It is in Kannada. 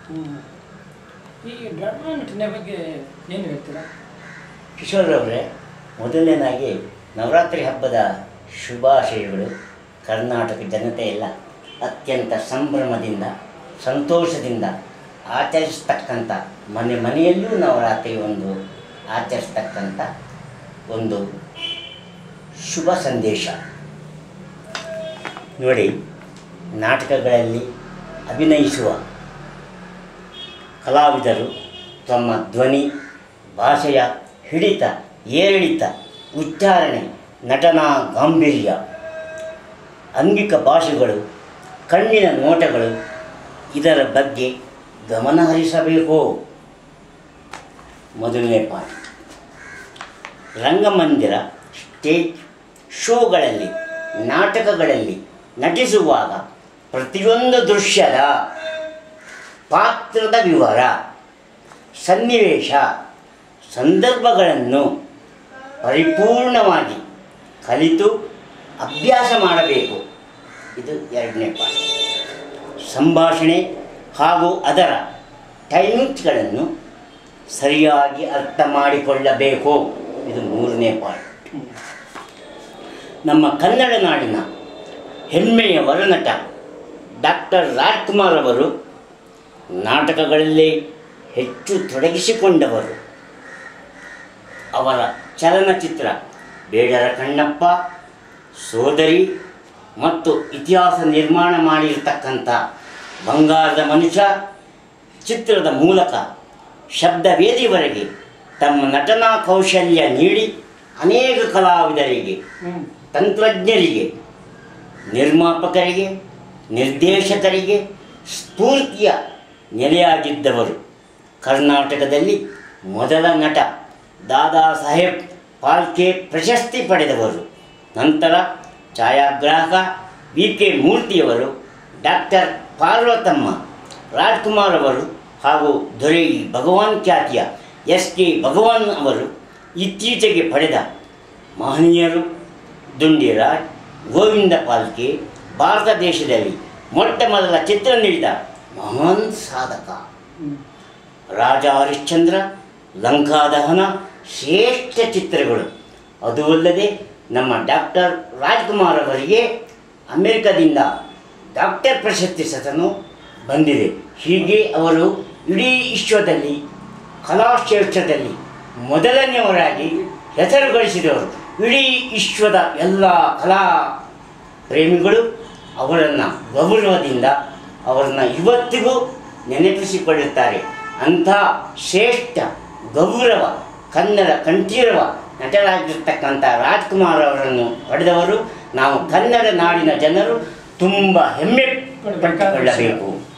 ಹ್ಮ್. ಈ ಡ್ರಾಮಾ ನಟನೆ ಬಗ್ಗೆ ಏನು ಹೇಳ್ತೀರಾ ಕಿಶೋರ್ರವರೇ ಮೊದಲನೇದಾಗಿ ನವರಾತ್ರಿ ಹಬ್ಬದ ಶುಭಾಶಯಗಳು ಕರ್ನಾಟಕ ಜನತೆ ಎಲ್ಲ ಅತ್ಯಂತ ಸಂಭ್ರಮದಿಂದ ಸಂತೋಷದಿಂದ ಆಚರಿಸ್ತಕ್ಕಂಥ ಮನೆ ಮನೆಯಲ್ಲೂ ನವರಾತ್ರಿ ಒಂದು ಆಚರಿಸ್ತಕ್ಕಂಥ ಒಂದು ಶುಭ ಸಂದೇಶ ನೋಡಿ ನಾಟಕಗಳಲ್ಲಿ ಅಭಿನಯಿಸುವ ಕಲಾವಿದರು ತಮ್ಮ ಧ್ವನಿ ಭಾಷೆಯ ಹಿಡಿತ ಏರಿಳಿತ ಉಚ್ಚಾರಣೆ ನಟನಾ ಗಾಂಭೀರ್ಯ ಅಂಗಿಕ ಭಾಷೆಗಳು ಕಣ್ಣಿನ ನೋಟಗಳು ಇದರ ಬಗ್ಗೆ ಗಮನ ಹರಿಸಬೇಕು ಮೊದಲನೇ ಪಾಠ ರಂಗಮಂದಿರ ಸ್ಟೇಜ್ ಶೋಗಳಲ್ಲಿ ನಾಟಕಗಳಲ್ಲಿ ನಟಿಸುವಾಗ ಪ್ರತಿಯೊಂದು ದೃಶ್ಯದ ಪಾತ್ರದ ವಿವರ ಸನ್ನಿವೇಶ ಸಂದರ್ಭಗಳನ್ನು ಪರಿಪೂರ್ಣವಾಗಿ ಕಲಿತು ಅಭ್ಯಾಸ ಮಾಡಬೇಕು ಇದು ಎರಡನೇ ಪಾಠ ಸಂಭಾಷಣೆ ಹಾಗೂ ಅದರ ಟೈಮಿಂಗ್ಸ್ಗಳನ್ನು ಸರಿಯಾಗಿ ಅರ್ಥ ಮಾಡಿಕೊಳ್ಳಬೇಕು ಇದು ಮೂರನೇ ಪಾಠ ನಮ್ಮ ಕನ್ನಡ ನಾಡಿನ ಹೆಮ್ಮೆಯ ವರನಟ ಡಾಕ್ಟರ್ ರಾಜ್ಕುಮಾರ್ ಅವರು ನಾಟಕಗಳಲ್ಲಿ ಹೆಚ್ಚು ತೊಡಗಿಸಿಕೊಂಡವರು ಅವರ ಚಲನಚಿತ್ರ ಬೇಡರ ಕಣ್ಣಪ್ಪ ಸೋದರಿ ಮತ್ತು ಇತಿಹಾಸ ನಿರ್ಮಾಣ ಮಾಡಿರತಕ್ಕಂಥ ಬಂಗಾರದ ಮನುಷ್ಯ ಚಿತ್ರದ ಮೂಲಕ ಶಬ್ದವೇದಿವರೆಗೆ ತಮ್ಮ ನಟನಾ ಕೌಶಲ್ಯ ನೀಡಿ ಅನೇಕ ಕಲಾವಿದರಿಗೆ ಹ್ಮ್ ತಂತ್ರಜ್ಞರಿಗೆ ನಿರ್ಮಾಪಕರಿಗೆ ನಿರ್ದೇಶಕರಿಗೆ ಸ್ಫೂರ್ತಿಯ ನೆಲೆಯಾಗಿದ್ದವರು ಕರ್ನಾಟಕದಲ್ಲಿ ಮೊದಲ ನಟ ದಾದಾ ಸಾಹೇಬ್ ಫಾಲ್ಕೆ ಪ್ರಶಸ್ತಿ ಪಡೆದವರು ನಂತರ ಛಾಯಾಗ್ರಾಹಕ ವಿ ಕೆ ಮೂರ್ತಿಯವರು ಡಾಕ್ಟರ್ ಪಾರ್ವತಮ್ಮ ರಾಜ್ಕುಮಾರ್ ಅವರು ಹಾಗೂ ದೊರೆ ಭಗವಾನ್ ಖ್ಯಾತಿಯ ಎಸ್ ಕೆ ಭಗವಾನ್ ಅವರು ಇತ್ತೀಚೆಗೆ ಪಡೆದ ಮಹನೀಯರು ದುಂಡಿರಾಜ್ ಗೋವಿಂದ ಪಾಲ್ಕೆ ಭಾರತ ದೇಶದಲ್ಲಿ ಮೊಟ್ಟ ಮೊದಲ ಚಿತ್ರ ನೀಡಿದ ಮಹಾನ್ ಸಾಧಕ ಹ್ಮ್. ರಾಜ ಹರಿಶ್ಚಂದ್ರ ಲಂಕಾದಹನ ಶ್ರೇಷ್ಠ ಚಿತ್ರಗಳು ಅದು ಅಲ್ಲದೆ ನಮ್ಮ ಡಾಕ್ಟರ್ ರಾಜ್ಕುಮಾರ್ ಅವರಿಗೆ ಅಮೆರಿಕದಿಂದ ಡಾಕ್ಟರ್ ಪ್ರಶಸ್ತಿ ಸತನು ಬಂದಿದೆ ಹೀಗೆ ಅವರು ಇಡೀ ವಿಶ್ವದಲ್ಲಿ ಕಲಾಕ್ಷೇತ್ರದಲ್ಲಿ ಮೊದಲನೆಯವರಾಗಿ ಹೆಸರು ಗಳಿಸಿದವರು ಇಡೀ ವಿಶ್ವದ ಎಲ್ಲ ಕಲಾ ಪ್ರೇಮಿಗಳು ಅವರನ್ನು ಗೌರವದಿಂದ ಅವರನ್ನು ಇವತ್ತಿಗೂ ನೆನಪಿಸಿಕೊಳ್ಳುತ್ತಾರೆ ಅಂಥ ಶ್ರೇಷ್ಠ ಗೌರವ ಕನ್ನಡ ಕಂಠೀರವ ನಟರಾಗಿರ್ತಕ್ಕಂಥ ರಾಜ್ಕುಮಾರ್ ಅವರನ್ನು ಪಡೆದವರು ನಾವು ಕನ್ನಡ ನಾಡಿನ ಜನರು ತುಂಬ ಹೆಮ್ಮೆ ಪಟ್ಟುಕೊಳ್ಳಬೇಕು